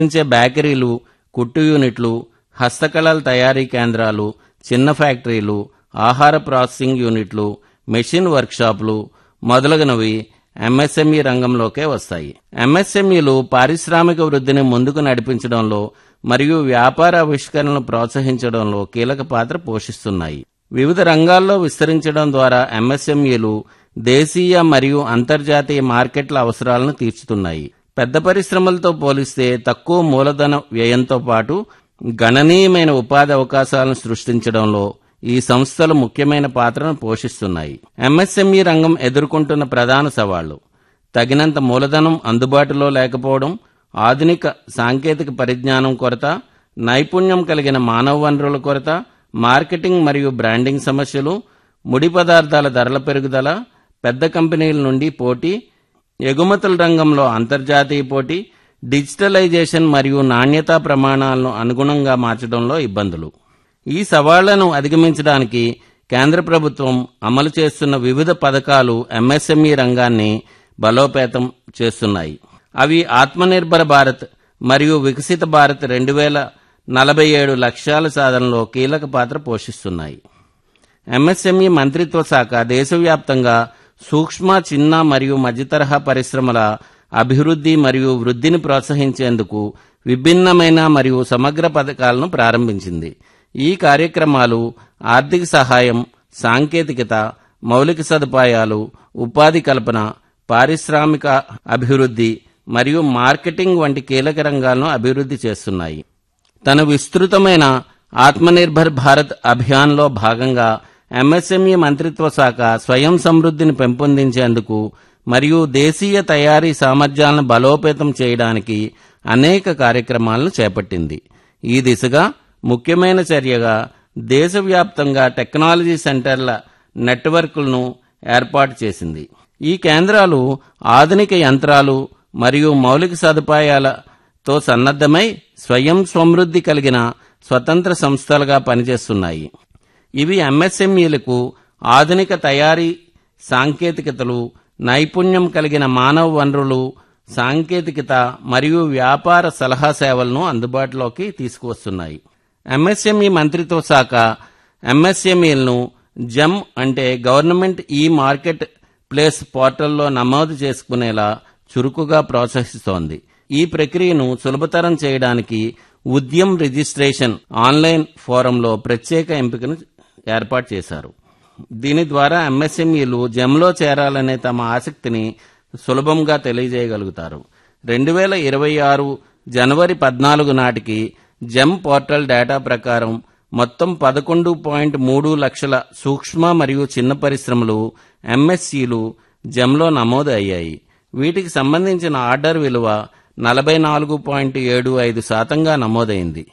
నిర్మించే బేకరీలు కుట్టు యూనిట్లు హస్తకళల తయారీ కేంద్రాలు చిన్న ఫ్యాక్టరీలు ఆహార ప్రాసెసింగ్ యూనిట్లు మెషిన్ వర్క్షాపులు మొదలగునవి ఎంఎస్ఎంఈ రంగంలోకే వస్తాయి ఎంఎస్ఎంఈలు పారిశ్రామిక వృద్ధిని ముందుకు నడిపించడంలో మరియు వ్యాపార ఆవిష్కరణను ప్రోత్సహించడంలో కీలక పాత్ర పోషిస్తున్నాయి వివిధ రంగాల్లో విస్తరించడం ద్వారా ఎంఎస్ఎంఈలు దేశీయ మరియు అంతర్జాతీయ మార్కెట్ల అవసరాలను తీర్చుతున్నాయి పెద్ద పరిశ్రమలతో పోలిస్తే తక్కువ మూలధన వ్యయంతో పాటు గణనీయమైన ఉపాధి అవకాశాలను సృష్టించడంలో ఈ సంస్థలు ముఖ్యమైన పాత్రను పోషిస్తున్నాయి ఎంఎస్ఎంఈ రంగం ఎదుర్కొంటున్న ప్రధాన సవాళ్లు తగినంత మూలధనం అందుబాటులో లేకపోవడం ఆధునిక సాంకేతిక పరిజ్ఞానం కొరత నైపుణ్యం కలిగిన మానవ వనరుల కొరత మార్కెటింగ్ మరియు బ్రాండింగ్ సమస్యలు ముడి పదార్థాల ధరల పెరుగుదల పెద్ద కంపెనీల నుండి పోటీ ఎగుమతుల రంగంలో అంతర్జాతీయ పోటీ డిజిటలైజేషన్ మరియు నాణ్యతా ప్రమాణాలను అనుగుణంగా మార్చడంలో ఇబ్బందులు ఈ సవాళ్లను అధిగమించడానికి కేంద్ర ప్రభుత్వం అమలు చేస్తున్న వివిధ పథకాలు ఎంఎస్ఎంఈ రంగాన్ని బలోపేతం చేస్తున్నాయి అవి ఆత్మనిర్భర భారత్ మరియు వికసిత భారత్ రెండు వేల నలభై ఏడు లక్ష్యాల సాధనలో కీలక పాత్ర పోషిస్తున్నాయి ఎంఎస్ఎంఈ మంత్రిత్వ శాఖ దేశవ్యాప్తంగా సూక్ష్మ చిన్న మరియు మధ్యతరహా పరిశ్రమల అభివృద్ధి మరియు వృద్ధిని ప్రోత్సహించేందుకు విభిన్నమైన మరియు సమగ్ర పథకాలను ప్రారంభించింది ఈ కార్యక్రమాలు ఆర్థిక సహాయం సాంకేతికత మౌలిక సదుపాయాలు ఉపాధి కల్పన పారిశ్రామిక అభివృద్ధి మరియు మార్కెటింగ్ వంటి కీలక రంగాలను అభివృద్ధి చేస్తున్నాయి తన విస్తృతమైన ఆత్మనిర్భర్ భారత్ అభియాన్లో భాగంగా ఎంఎస్ఎంఈ మంత్రిత్వ శాఖ స్వయం సమృద్ధిని పెంపొందించేందుకు మరియు దేశీయ తయారీ సామర్థ్యాలను బలోపేతం చేయడానికి అనేక కార్యక్రమాలను చేపట్టింది ఈ దిశగా ముఖ్యమైన చర్యగా దేశవ్యాప్తంగా టెక్నాలజీ సెంటర్ల నెట్వర్క్లను ఏర్పాటు చేసింది ఈ కేంద్రాలు ఆధునిక యంత్రాలు మరియు మౌలిక సదుపాయాలతో సన్నద్ధమై స్వయం సమృద్ధి కలిగిన స్వతంత్ర సంస్థలుగా పనిచేస్తున్నాయి ఇవి ఎంఎస్ఎంఈలకు ఆధునిక తయారీ సాంకేతికతలు నైపుణ్యం కలిగిన మానవ వనరులు సాంకేతికత మరియు వ్యాపార సలహా సేవలను అందుబాటులోకి తీసుకువస్తున్నాయి ఎంఎస్ఎంఈ మంత్రిత్వ శాఖ ఎంఎస్ఎంఈలను జమ్ అంటే గవర్నమెంట్ ఈ మార్కెట్ ప్లేస్ పోర్టల్లో నమోదు చేసుకునేలా చురుకుగా ప్రోత్సహిస్తోంది ఈ ప్రక్రియను సులభతరం చేయడానికి ఉద్యమ్ రిజిస్ట్రేషన్ ఆన్లైన్ ఫోరంలో ప్రత్యేక ఎంపికను ఏర్పాటు చేశారు దీని ద్వారా ఎంఎస్ఎంఈలు జెమ్లో చేరాలనే తమ ఆసక్తిని సులభంగా తెలియజేయగలుగుతారు రెండు వేల ఇరవై ఆరు జనవరి పద్నాలుగు నాటికి జెమ్ పోర్టల్ డేటా ప్రకారం మొత్తం పదకొండు పాయింట్ మూడు లక్షల సూక్ష్మ మరియు చిన్న పరిశ్రమలు ఎంఎస్సీలు జెమ్లో నమోదు అయ్యాయి వీటికి సంబంధించిన ఆర్డర్ విలువ నలభై నాలుగు పాయింట్ ఏడు ఐదు శాతంగా నమోదైంది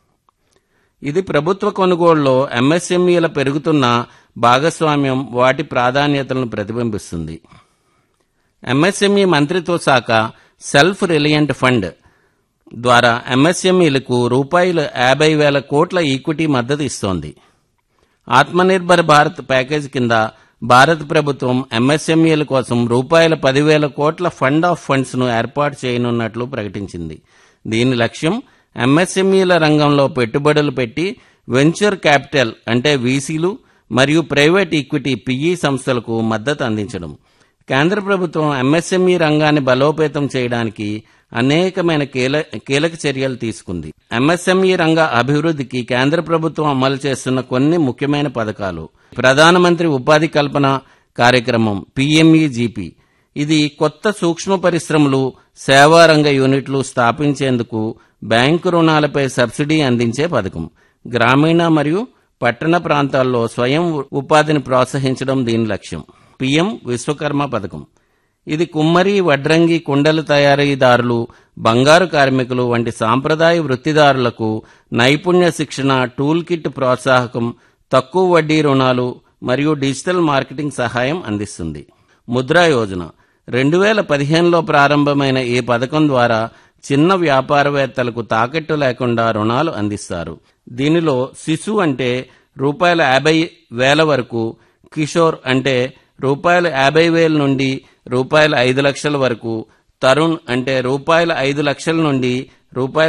ఇది ప్రభుత్వ కొనుగోళ్లలో ఎంఎస్ఎంఈల పెరుగుతున్న భాగస్వామ్యం వాటి ప్రాధాన్యతలను ప్రతిబింబిస్తుంది ఎంఎస్ఎంఈ మంత్రిత్వ శాఖ సెల్ఫ్ రిలయంట్ ఫండ్ ద్వారా ఎంఎస్ఎంఈలకు రూపాయలు యాభై వేల కోట్ల ఈక్విటీ మద్దతు ఇస్తోంది ఆత్మనిర్భర్ భారత్ ప్యాకేజ్ కింద భారత ప్రభుత్వం ఎంఎస్ఎంఈల కోసం రూపాయల పదివేల కోట్ల ఫండ్ ఆఫ్ ఫండ్స్ ను ఏర్పాటు చేయనున్నట్లు ప్రకటించింది దీని లక్ష్యం ఎంఎస్ఎంఈల రంగంలో పెట్టుబడులు పెట్టి వెంచర్ క్యాపిటల్ అంటే వీసీలు మరియు ప్రైవేట్ ఈక్విటీ పిఈ సంస్థలకు మద్దతు అందించడం కేంద్ర ప్రభుత్వం ఎంఎస్ఎంఈ రంగాన్ని బలోపేతం చేయడానికి అనేకమైన కీల కీలక చర్యలు తీసుకుంది ఎంఎస్ఎంఈ రంగ అభివృద్ధికి కేంద్ర ప్రభుత్వం అమలు చేస్తున్న కొన్ని ముఖ్యమైన పథకాలు ప్రధానమంత్రి ఉపాధి కల్పన కార్యక్రమం పిఎంఈజీపీ ఇది కొత్త సూక్ష్మ పరిశ్రమలు సేవా రంగ యూనిట్లు స్థాపించేందుకు బ్యాంకు రుణాలపై సబ్సిడీ అందించే పథకం గ్రామీణ మరియు పట్టణ ప్రాంతాల్లో స్వయం ఉపాధిని ప్రోత్సహించడం దీని లక్ష్యం పిఎం విశ్వకర్మ పథకం ఇది కుమ్మరి వడ్రంగి కుండలు తయారీదారులు బంగారు కార్మికులు వంటి సాంప్రదాయ వృత్తిదారులకు నైపుణ్య శిక్షణ టూల్ కిట్ ప్రోత్సాహకం తక్కువ వడ్డీ రుణాలు మరియు డిజిటల్ మార్కెటింగ్ సహాయం అందిస్తుంది ముద్రా యోజన రెండు వేల పదిహేనులో ప్రారంభమైన ఈ పథకం ద్వారా చిన్న వ్యాపారవేత్తలకు తాకట్టు లేకుండా రుణాలు అందిస్తారు దీనిలో శిశు అంటే రూపాయల యాభై వేల వరకు కిషోర్ అంటే రూపాయల యాభై వేల నుండి రూపాయల ఐదు లక్షల వరకు తరుణ్ అంటే రూపాయల ఐదు లక్షల నుండి రూపాయల